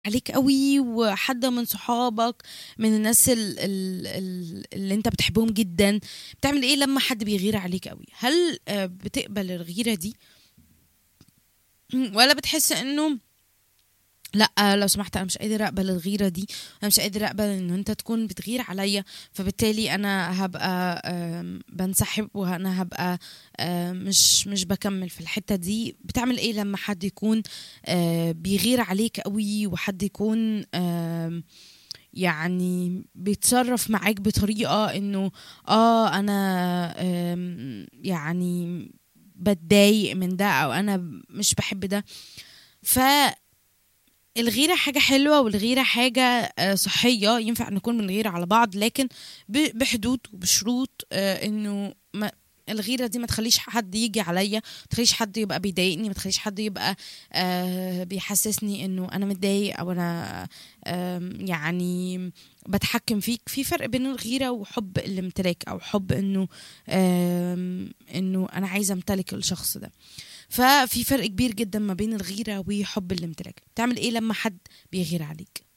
عليك قوي وحد من صحابك من الناس ال- ال- ال- اللي انت بتحبهم جدا بتعمل ايه لما حد بيغير عليك قوي هل آه، بتقبل الغيرة دي ولا بتحس انه لا لو سمحت انا مش قادر اقبل الغيره دي انا مش قادر اقبل ان انت تكون بتغير عليا فبالتالي انا هبقى آم، بنسحب وانا هبقى آم، مش مش بكمل في الحته دي بتعمل ايه لما حد يكون آه، بيغير عليك قوي وحد يكون آم، يعني بيتصرف معاك بطريقه انه اه انا آم، يعني بتضايق من ده او انا مش بحب ده ف الغيرة حاجة حلوة والغيرة حاجة آه، صحية ينفع نكون بنغير على بعض لكن ب- بحدود وبشروط آه، انه ما الغيرة دي ما تخليش حد يجي عليا ما تخليش حد يبقى بيضايقني ما تخليش حد يبقى آه بيحسسني انه انا متضايق او انا آم، يعني بتحكم فيك في فرق بين الغيرة وحب الامتلاك او حب انه آم، انه انا عايزة امتلك الشخص ده ففي فرق كبير جدا ما بين الغيرة وحب الامتلاك تعمل ايه لما حد بيغير عليك